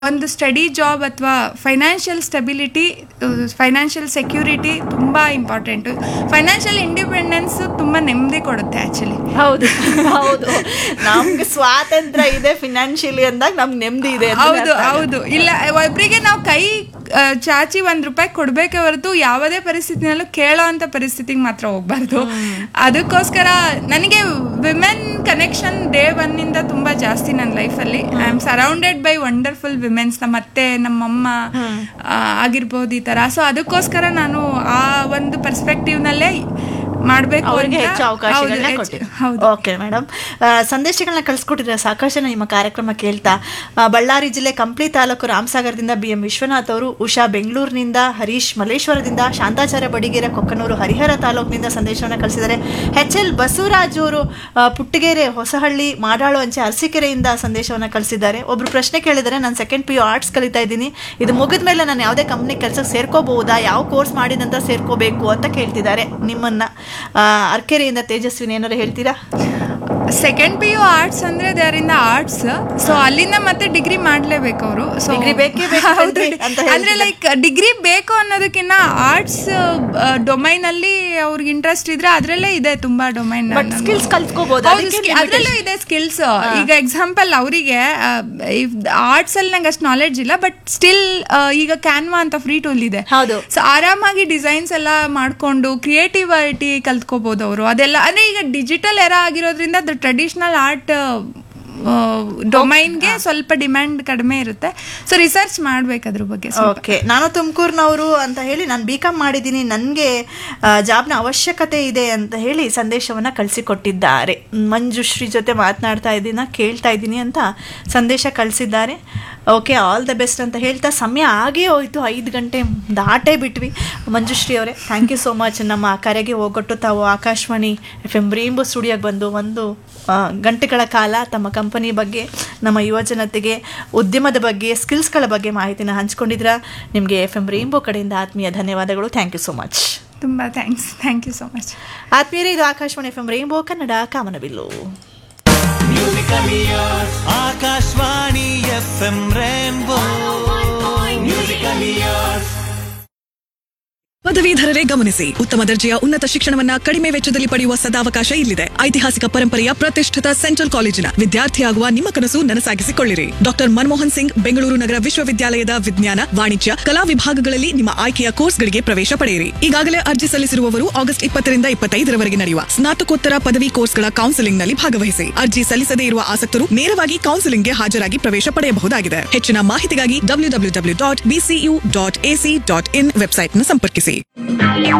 ಒಂದು study job ಅಥವಾ financial stability financial security ತುಂಬ ಇಂಪಾರ್ಟೆಂಟು ಫೈನಾನ್ಷಿಯಲ್ ಇಂಡಿಪೆಂಡೆನ್ಸ್ ತುಂಬ ನೆಮ್ಮದಿ ಕೊಡುತ್ತೆ ಆ್ಯಕ್ಚುಲಿ ಹೌದು ಹೌದು ನಮ್ಗೆ ಸ್ವಾತಂತ್ರ್ಯ ಇದೆ ಫಿನಾನ್ಷಿಯಲಿ ಅಂದಾಗ ನಮ್ಗೆ ನೆಮ್ಮದಿ ಇದೆ ಅಂತ ಹೌದು ಅರ್ಥ ಆಗುತ್ತೆ. ಹೌದು ಇಲ್ಲ ಒಬ್ರಿಗೆ ನಾವು ಕೈ ಆ, ಚಾಚಿ ಒಂದ್ ರೂಪಾಯಿ ಕೊಡ್ಬೇಕೆ ಹೊರತು ಯಾವುದೇ ಪರಿಸ್ಥಿತಿನಲ್ಲೂ ಕೇಳೋ ಅಂತ ಪರಿಸ್ಥಿತಿಗೆ ಮಾತ್ರ ಹೋಗ್ಬಾರ್ದು ಅದಕ್ಕೋಸ್ಕರ ನನಗೆ ವಿಮೆನ್ ಕನೆಕ್ಷನ್ ಡೇ ಒನ್ ಇಂದ ತುಂಬಾ ಜಾಸ್ತಿ ನನ್ನ ಲೈಫಲ್ಲಿ I am surrounded by wonderful womens ನಮ್ಮ ಅತ್ತೆ ನಮ್ಮಮ್ಮ ಆ, ಆಗಿರ್ಬೋದು ಈ ತರ ಸೊ ಅದಕ್ಕೋಸ್ಕರ ನಾನು ಆ ಒಂದು ಪರ್ಸ್ಪೆಕ್ಟಿವ್ ನಲ್ಲೇ ಮಾಡ್ಬೇಕು ಅವ್ರಿಗೆ ಅಂತ- ಹೆಚ್ಚು ಅವಕಾಶಗಳನ್ನ ಹೌದು, ಹೆಚ್ಚು- ಕೊಟ್ಟಿದೆ ಹೌದು ಓಕೆ ಮೇಡಮ್ ಸಂದೇಶಗಳನ್ನ ಕಳಿಸ್ಕೊಟ್ಟಿದ್ರೆ ಸಾಕಷ್ಟು ಜನ ನಿಮ್ಮ ಕಾರ್ಯಕ್ರಮ ಕೇಳ್ತಾ ಆ, ಬಳ್ಳಾರಿ ಜಿಲ್ಲೆ ಕಂಪ್ಲಿ ತಾಲೂಕು ರಾಮಸಾಗರದಿಂದ ಬಿ ಎಂ ವಿಶ್ವನಾಥ್ ಅವರು ಉಷಾ ಬೆಂಗಳೂರಿನಿಂದ ಹರೀಶ್ ಮಲ್ಲೇಶ್ವರದಿಂದ ಶಾಂತಾಚಾರ್ಯ ಬಡಿಗೆರೆ ಕೊಕ್ಕನೂರು ಹರಿಹರ ತಾಲೂಕಿನಿಂದ ಸಂದೇಶವನ್ನು ಕಳಿಸಿದ್ದಾರೆ ಎಚ್ ಎಲ್ ಬಸವರಾಜ್ ಅವರು ಆ, ಪುಟ್ಟಗೆರೆ ಹೊಸಹಳ್ಳಿ ಮಾಡಾಳು ಅಂಚೆ ಅರಸೀಕೆರೆಯಿಂದ ಸಂದೇಶವನ್ನು ಕಳಿಸಿದ್ದಾರೆ ಒಬ್ರು ಪ್ರಶ್ನೆ ಕೇಳಿದರೆ ನಾನು ಸೆಕೆಂಡ್ ಪಿ ಯು ಆರ್ಟ್ಸ್ ಕಲಿತಾ ಇದ್ದೀನಿ ಇದು ಮುಗಿದ ಮೇಲೆ ನಾನು ಯಾವುದೇ ಕಂಪ್ನಿ ಕೆಲಸಕ್ಕೆ ಸೇರ್ಕೋಬಹುದಾ ಯಾವ ಕೋರ್ಸ್ ಮಾಡಿದಂತ ಸೇರ್ಕೋಬೇಕು ಅಂತ ಕೇಳ್ತಿದ್ದಾರೆ ನಿಮ್ಮನ್ನ ಆ, ಅರ್ಕೆರೆಯಿಂದ ತೇಜಸ್ವಿನಿ ಏನಾರು ಹೇಳ್ತೀರಾ ಸೆಕೆಂಡ್ ಪಿ ಯು ಆರ್ಟ್ಸ್ ಅಂದ್ರೆ ಅದರಿಂದ ಆರ್ಟ್ಸ್ ಸೊ ಅಲ್ಲಿಂದ ಮತ್ತೆ ಡಿಗ್ರಿ ಮಾಡ್ಲೇಬೇಕು ಅವರು ಸೊ Degree ಬೇಕೇ ಬೇಕು ಕಣ್ರೀ ಅಂತ ಹೇಳ್ತಿಲ್ಲ. ಅಂದ್ರೆ ಲೈಕ್ ಡಿಗ್ರಿ ಬೇಕು ಅನ್ನೋದಕ್ಕಿಂತ ಆರ್ಟ್ಸ್ ಡೊಮೈನ್ ಅಲ್ಲಿ ಅವ್ರಿಗೆ ಇಂಟ್ರೆಸ್ಟ್ ಇದ್ರೆ ಅದ್ರಲ್ಲೇ ಇದೆ ತುಂಬಾ ಡೊಮೈನ್ ಬಟ್ ಸ್ಕಿಲ್ಸ್ ಕಲ್ತ್ಕೋಬಹುದು ಅದ್ರಲ್ಲೂ ಇದೆ ಸ್ಕಿಲ್ಸ್ ಈಗ ಎಕ್ಸಾಂಪಲ್ ಅವರಿಗೆ ಆರ್ಟ್ಸ್ ಅಲ್ಲಿ ನಂಗೆ ಅಷ್ಟು ನಾಲೆಡ್ಜ್ ಇಲ್ಲ ಬಟ್ ಸ್ಟಿಲ್ ಈಗ ಕ್ಯಾನ್ವಾ ಅಂತ ಫ್ರೀ ಟೂಲ್ ಇದೆ ಹೌದು. ಸೊ ಆರಾಮಾಗಿ ಡಿಸೈನ್ಸ್ ಎಲ್ಲ ಮಾಡ್ಕೊಂಡು ಕ್ರಿಯೇಟಿವಿಟಿ ಕಲ್ತ್ಕೋಬಹುದು ಅವರು ಅದೆಲ್ಲ ಅಂದ್ರೆ ಈಗ ಡಿಜಿಟಲ್ ಎರ ಆಗಿರೋದ್ರಿಂದ ಅದು ಟ್ರೆಡಿಷನಲ್ ಆರ್ಟ್ ಡೊಮೈನ್ಗೆ ಸ್ವಲ್ಪ ಡಿಮ್ಯಾಂಡ್ ಕಡಿಮೆ ಇರುತ್ತೆ ಸೊ ರಿಸರ್ಚ್ ಮಾಡ್ಬೇಕು ಅದ್ರ ಬಗ್ಗೆ ಸ್ವಲ್ಪ. ಓಕೆ ನಾನು ತುಮಕೂರಿನವರು ಅಂತ ಹೇಳಿ ನಾನು ಬಿ ಕಾಮ್ ಮಾಡಿದ್ದೀನಿ ನನಗೆ ಜಾಬ್ನ ಅವಶ್ಯಕತೆ ಇದೆ ಅಂತ ಹೇಳಿ ಸಂದೇಶವನ್ನು ಕಳಿಸಿಕೊಟ್ಟಿದ್ದಾರೆ ಮಂಜುಶ್ರೀ ಜೊತೆ ಮಾತನಾಡ್ತಾ ಇದ್ದೀನ ಕೇಳ್ತಾ ಇದ್ದೀನಿ ಅಂತ ಸಂದೇಶ ಕಳಿಸಿದ್ದಾರೆ ಓಕೆ ಆಲ್ ದ ಬೆಸ್ಟ್ ಅಂತ ಹೇಳ್ತಾ ಸಮಯ ಆಗೇ ಹೋಯ್ತು ಐದು ಗಂಟೆ ದಾಟೇ ಬಿಟ್ವಿ ಮಂಜುಶ್ರೀ ಅವರೇ ಥ್ಯಾಂಕ್ ಯು ಸೋ ಮಚ್ ನಮ್ಮ ಕರೆಗೆ ಹೋಗೊಟ್ಟು ತಾವು ಆಕಾಶವಾಣಿ ಎಫ್ ಎಂ ರೀಂಬು ಸ್ಟುಡಿಯೋಗೆ ಬಂದು ಒಂದು ಆ, ಗಂಟೆಗಳ ಕಾಲ ತಮ್ಮ ಕಂಪನಿ ಬಗ್ಗೆ ನಮ್ಮ ಯುವ ಜನತೆಗೆ ಉದ್ಯಮದ ಬಗ್ಗೆ ಸ್ಕಿಲ್ಸ್ಗಳ ಬಗ್ಗೆ ಮಾಹಿತಿನ ಹಂಚ್ಕೊಂಡಿದ್ರ ನಿಮಗೆ ಎಫ್ ಎಂ ರೈನ್ಬೋ ಕಡೆಯಿಂದ ಆತ್ಮೀಯ ಧನ್ಯವಾದಗಳು ಥ್ಯಾಂಕ್ ಯು ಸೊ ಮಚ್ ತುಂಬಾ thanks thank you so much ಆತ್ಮೀಯರೇ ಇದು Akashvani F M rainbow Kannada ಕಾಮನಬಿಲ್ಲು Akashvani F M rainbow musical years ಪದವೀಧರರೇ ಗಮನಿಸಿ ಉತ್ತಮ ದರ್ಜೆಯ ಉನ್ನತ ಶಿಕ್ಷಣವನ್ನ ಕಡಿಮೆ ವೆಚ್ಚದಲ್ಲಿ ಪಡೆಯುವ ಸದಾವಕಾಶ ಇಲ್ಲಿದೆ ಐತಿಹಾಸಿಕ ಪರಂಪರೆಯ ಪ್ರತಿಷ್ಠಿತ ಸೆಂಟ್ರಲ್ ಕಾಲೇಜಿನ ವಿದ್ಯಾರ್ಥಿಯಾಗುವ ನಿಮ್ಮ ಕನಸು ನನಸಾಗಿಸಿಕೊಳ್ಳಿರಿ ಡಾಕ್ಟರ್ ಮನಮೋಹನ್ ಸಿಂಗ್ ಬೆಂಗಳೂರು ನಗರ ವಿಶ್ವವಿದ್ಯಾಲಯದ ವಿಜ್ಞಾನ ವಾಣಿಜ್ಯ ಕಲಾ ವಿಭಾಗಗಳಲ್ಲಿ ನಿಮ್ಮ ಆಯ್ಕೆಯ ಕೋರ್ಸ್ಗಳಿಗೆ ಪ್ರವೇಶ ಪಡೆಯಿರಿ ಈಗಾಗಲೇ ಅರ್ಜಿ ಸಲ್ಲಿಸಿರುವವರು ಆಗಸ್ಟ್ ಇಪ್ಪತ್ತರಿಂದ ಇಪ್ಪತ್ತೈದರವರೆಗೆ ನಡೆಯುವ ಸ್ನಾತಕೋತ್ತರ ಪದವಿ ಕೋರ್ಸ್ಗಳ ಕೌನ್ಸೆಲಿಂಗ್ನಲ್ಲಿ ಭಾಗವಹಿಸಿ ಅರ್ಜಿ ಸಲ್ಲಿಸದೇ ಇರುವ ಆಸಕ್ತರು ನೇರವಾಗಿ ಕೌನ್ಸೆಲಿಂಗ್ಗೆ ಹಾಜರಾಗಿ ಪ್ರವೇಶ ಪಡೆಯಬಹುದಾಗಿದೆ ಹೆಚ್ಚಿನ ಮಾಹಿತಿಗಾಗಿ W W W dot BCU dot AC dot in ವೆಬ್ಸೈಟ್ನ ಸಂಪರ್ಕಿಸಿ